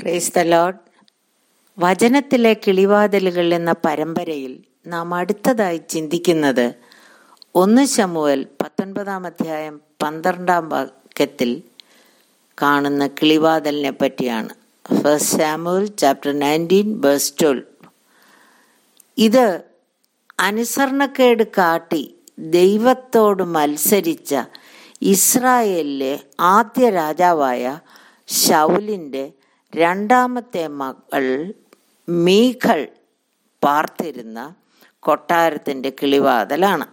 praise the lord വചനത്തിലെ കിളിവാതിലുകൾ എന്ന പരമ്പരയിൽ നാം അടുത്തതായി ചിന്തിക്കുന്നത് ഒന്ന് ശമുവൽ പത്തൊൻപതാം അധ്യായം പന്ത്രണ്ടാം വാക്യത്തിൽ കാണുന്ന കിളിവാതിലിനെ പറ്റിയാണ് first Samuel chapter nineteen verse twelve ഇത് അനുസരണക്കേട് കാട്ടി ദൈവത്തോട് മത്സരിച്ച ഇസ്രായേലിലെ ആദ്യ രാജാവായ ഷൗലിൻ്റെ രണ്ടാമത്തെ മകൾ മീഖൾ പാർത്തിരുന്ന കൊട്ടാരത്തിൻ്റെ കിളിവാതലാണ്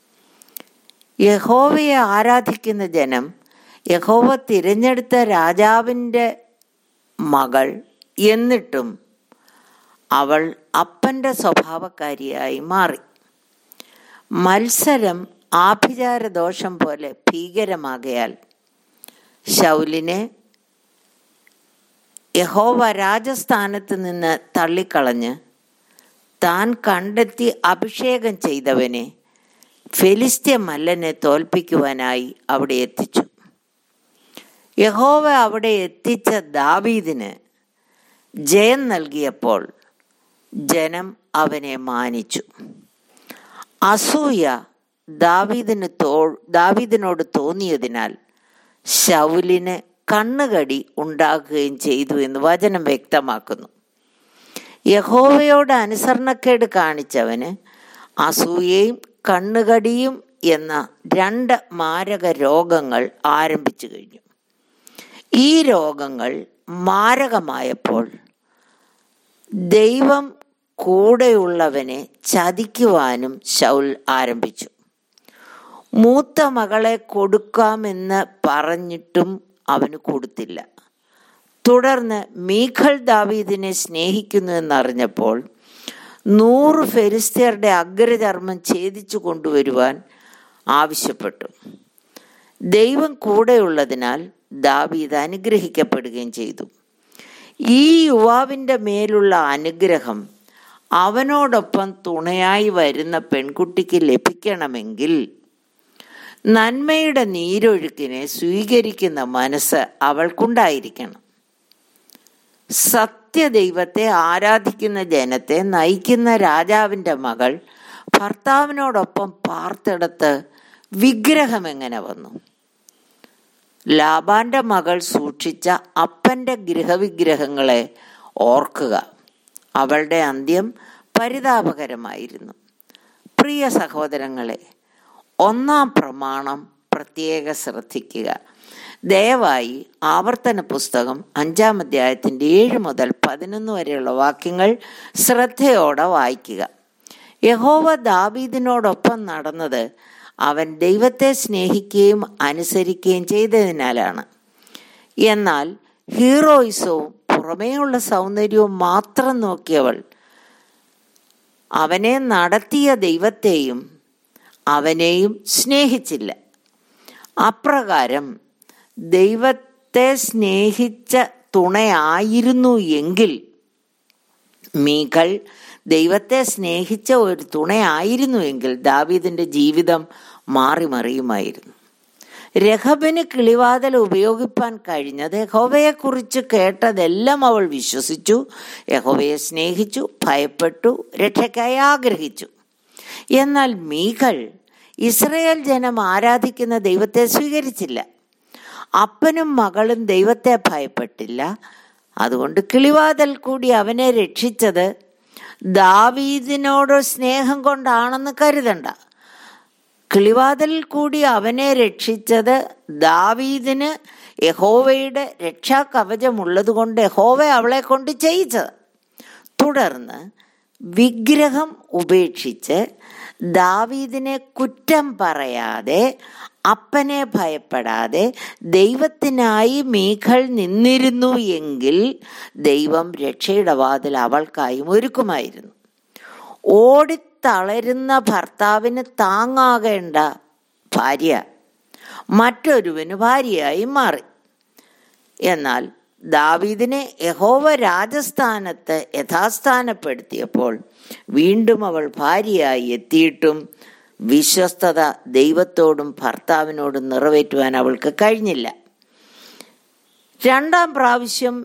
യഹോവയെ ആരാധിക്കുന്ന ജനം യഹോവ തിരഞ്ഞെടുത്ത രാജാവിൻ്റെ മകൾ എന്നിട്ടും അവൾ അപ്പൻ്റെ സ്വഭാവക്കാരിയായി മാറി മത്സരം ആഭിചാര ദോഷം പോലെ ഭീകരമാകയാൽ ശൗലിനെ യഹോവ രാജസ്ഥാനത്ത് നിന്ന് തള്ളിക്കളഞ്ഞ് താൻ കണ്ടെത്തി അഭിഷേകം ചെയ്തവനെ ഫെലിസ്ത്യ മല്ലനെ തോൽപ്പിക്കുവാനായി അവിടെ എത്തിച്ചു യഹോവ അവിടെ എത്തിച്ച ദാവീദിന് ജയം നൽകിയപ്പോൾ ജനം അവനെ മാനിച്ചു അസൂയ ദാവീദിന് തോ ദാവീദിനോട് തോന്നിയതിനാൽ ശൗലിന് കണ്ണുകടി ഉണ്ടാക്കുകയും ചെയ്തു എന്ന് വചനം വ്യക്തമാക്കുന്നു യഹോവയോട് അനുസരണക്കേട് കാണിച്ചവന് അസൂയയും കണ്ണുകടിയും എന്ന രണ്ട് മാരക രോഗങ്ങൾ ആരംഭിച്ചു കഴിഞ്ഞു ഈ രോഗങ്ങൾ മാരകമായപ്പോൾ ദൈവം കൂടെയുള്ളവനെ ചതിക്കുവാനും ശൗൽ ആരംഭിച്ചു മൂത്ത മകളെ കൊടുക്കാമെന്ന് പറഞ്ഞിട്ടും അവന് കൊടുത്തില്ല തുടർന്ന് മീഖൽ ദാവീദിനെ സ്നേഹിക്കുന്നു എന്നറിഞ്ഞപ്പോൾ നൂറ് ഫെരിസ്ത്യരുടെ അഗ്രചർമ്മം ഛേദിച്ചു കൊണ്ടുവരുവാൻ ആവശ്യപ്പെട്ടു ദൈവം കൂടെയുള്ളതിനാൽ ദാവീദ് അനുഗ്രഹിക്കപ്പെടുകയും ചെയ്തു ഈ യുവാവിൻ്റെ മേലുള്ള അനുഗ്രഹം അവനോടൊപ്പം തുണയായി വരുന്ന പെൺകുട്ടിക്ക് ലഭിക്കണമെങ്കിൽ നന്മയുടെ നീരൊഴുക്കിനെ സ്വീകരിക്കുന്ന മനസ്സ് അവൾക്കുണ്ടായിരിക്കണം സത്യദൈവത്തെ ആരാധിക്കുന്ന ജനത്തെ നയിക്കുന്ന രാജാവിൻ്റെ മകൾ ഭർത്താവിനോടൊപ്പം പാർത്തിടത്ത് വിഗ്രഹം എങ്ങനെ വന്നു ലാബാന്റെ മകൾ സൂക്ഷിച്ച അപ്പന്റെ ഗൃഹവിഗ്രഹങ്ങളെ ഓർക്കുക അവളുടെ അന്ത്യം പരിതാപകരമായിരുന്നു പ്രിയ സഹോദരങ്ങളെ ഒന്നാം പ്രമാണം പ്രത്യേക ശ്രദ്ധിക്കുക ദയവായി ആവർത്തന പുസ്തകം അഞ്ചാം അധ്യായത്തിൻ്റെ ഏഴ് മുതൽ പതിനൊന്ന് വരെയുള്ള വാക്യങ്ങൾ ശ്രദ്ധയോടെ വായിക്കുക യഹോവ ദാവീദിനോടൊപ്പം നടന്നത് അവൻ ദൈവത്തെ സ്നേഹിക്കുകയും അനുസരിക്കുകയും ചെയ്തതിനാലാണ് എന്നാൽ ഹീറോയിസവും പുറമേയുള്ള സൗന്ദര്യവും മാത്രം നോക്കിയവൾ അവനെ നടത്തിയ ദൈവത്തെയും അവനെയും സ്നേഹിച്ചില്ല അപ്രകാരം ദൈവത്തെ സ്നേഹിച്ച തുണയായിരുന്നു എങ്കിൽ മീകൾ ദൈവത്തെ സ്നേഹിച്ച ഒരു തുണയായിരുന്നുവെങ്കിൽ ദാവീദിന്റെ ജീവിതം മാറി മറിയുമായിരുന്നു രഹബിന് കിളിവാതൽ ഉപയോഗിപ്പാൻ കഴിഞ്ഞത് യഹോവയെക്കുറിച്ച് കേട്ടതെല്ലാം അവൾ വിശ്വസിച്ചു യഹോവയെ സ്നേഹിച്ചു ഭയപ്പെട്ടു രക്ഷയ്ക്കായി ആഗ്രഹിച്ചു എന്നാൽ മീകൾ ഇസ്രയേൽ ജനം ആരാധിക്കുന്ന ദൈവത്തെ സ്വീകരിച്ചില്ല അപ്പനും മകളും ദൈവത്തെ ഭയപ്പെട്ടില്ല അതുകൊണ്ട് കിളിവാതൽ കൂടി അവനെ രക്ഷിച്ചത് ദാവീദിനോട് സ്നേഹം കൊണ്ടാണെന്ന് കരുതണ്ട കിളിവാതലിൽ കൂടി അവനെ രക്ഷിച്ചത് ദാവീദിന് യഹോവയുടെ രക്ഷാകവചമുള്ളത് കൊണ്ട് യഹോവ അവളെ കൊണ്ട് ചെയ്യിച്ചത് തുടർന്ന് വിഗ്രഹം ഉപേക്ഷിച്ച് ദാവീദിനെ കുറ്റം പറയാതെ അപ്പനെ ഭയപ്പെടാതെ ദൈവത്തിനായി മീഖൾ നിന്നിരുന്നു എങ്കിൽ ദൈവം രക്ഷയുടെ വാതിൽ അവൾക്കായും ഒരുക്കുമായിരുന്നു ഓടിത്തളരുന്ന ഭർത്താവിന് താങ്ങാകേണ്ട ഭാര്യ മറ്റൊരുവന് ഭാര്യയായി മാറി എന്നാൽ ദാവീദിനെ യഹോവ രാജസ്ഥാനത്ത് യഥാസ്ഥാനപ്പെടുത്തിയപ്പോൾ വീണ്ടും അവൾ ഭാര്യയായി എത്തിയിട്ടും വിശ്വസ്തത ദൈവത്തോടും ഭർത്താവിനോടും നിറവേറ്റുവാൻ അവൾക്ക് കഴിഞ്ഞില്ല രണ്ടാം പ്രാവശ്യം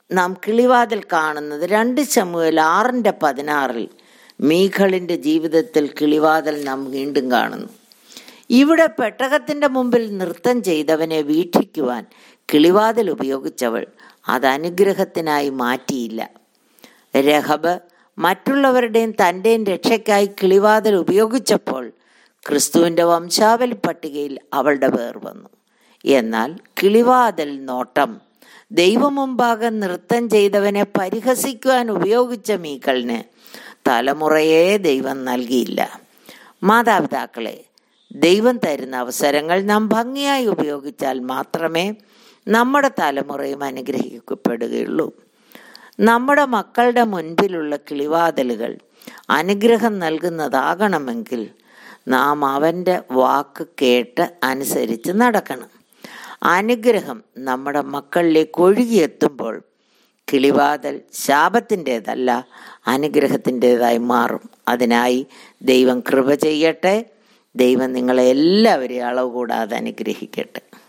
നാം കിളിവാതിൽ കാണുന്നത് രണ്ട് ശമുവേൽ ആറിൻ്റെ പതിനാറിൽ മീഖളിൻ്റെ ജീവിതത്തിൽ കിളിവാതിൽ നാം വീണ്ടും കാണുന്നു ഇവിടെ പെട്ടകത്തിന്റെ മുമ്പിൽ നൃത്തം ചെയ്തവനെ വീക്ഷിക്കുവാൻ കിളിവാതിൽ ഉപയോഗിച്ചവൾ അത് അനുഗ്രഹത്തിനായി മാറ്റിയില്ല രഹബ് മറ്റുള്ളവരുടെയും തൻ്റെയും രക്ഷയ്ക്കായി കിളിവാതിൽ ഉപയോഗിച്ചപ്പോൾ ക്രിസ്തുവിൻ്റെ വംശാവലി പട്ടികയിൽ അവളുടെ പേർ വന്നു എന്നാൽ കിളിവാതിൽ നോട്ടം ദൈവമുമ്പാകെ നൃത്തം ചെയ്തവനെ പരിഹസിക്കുവാൻ ഉപയോഗിച്ച മീക്കളിന് തലമുറയെ ദൈവം നൽകിയില്ല മാതാപിതാക്കളെ ദൈവം തരുന്ന അവസരങ്ങൾ നാം ഭംഗിയായി ഉപയോഗിച്ചാൽ മാത്രമേ നമ്മുടെ തലമുറയും അനുഗ്രഹിക്കപ്പെടുകയുള്ളൂ നമ്മുടെ മക്കളുടെ മുൻപിലുള്ള കിളിവാതിലുകൾ അനുഗ്രഹം നൽകുന്നതാകണമെങ്കിൽ നാം അവൻ്റെ വാക്ക് കേട്ട് അനുസരിച്ച് നടക്കണം അനുഗ്രഹം നമ്മുടെ മക്കളിലേക്ക് ഒഴുകിയെത്തുമ്പോൾ കിളിവാതൽ ശാപത്തിൻ്റെതല്ല അനുഗ്രഹത്തിൻ്റെതായി മാറും അതിനായി ദൈവം കൃപ ചെയ്യട്ടെ ദൈവം നിങ്ങളെ എല്ലാവരെയും അളവ് കൂടാതെ അനുഗ്രഹിക്കട്ടെ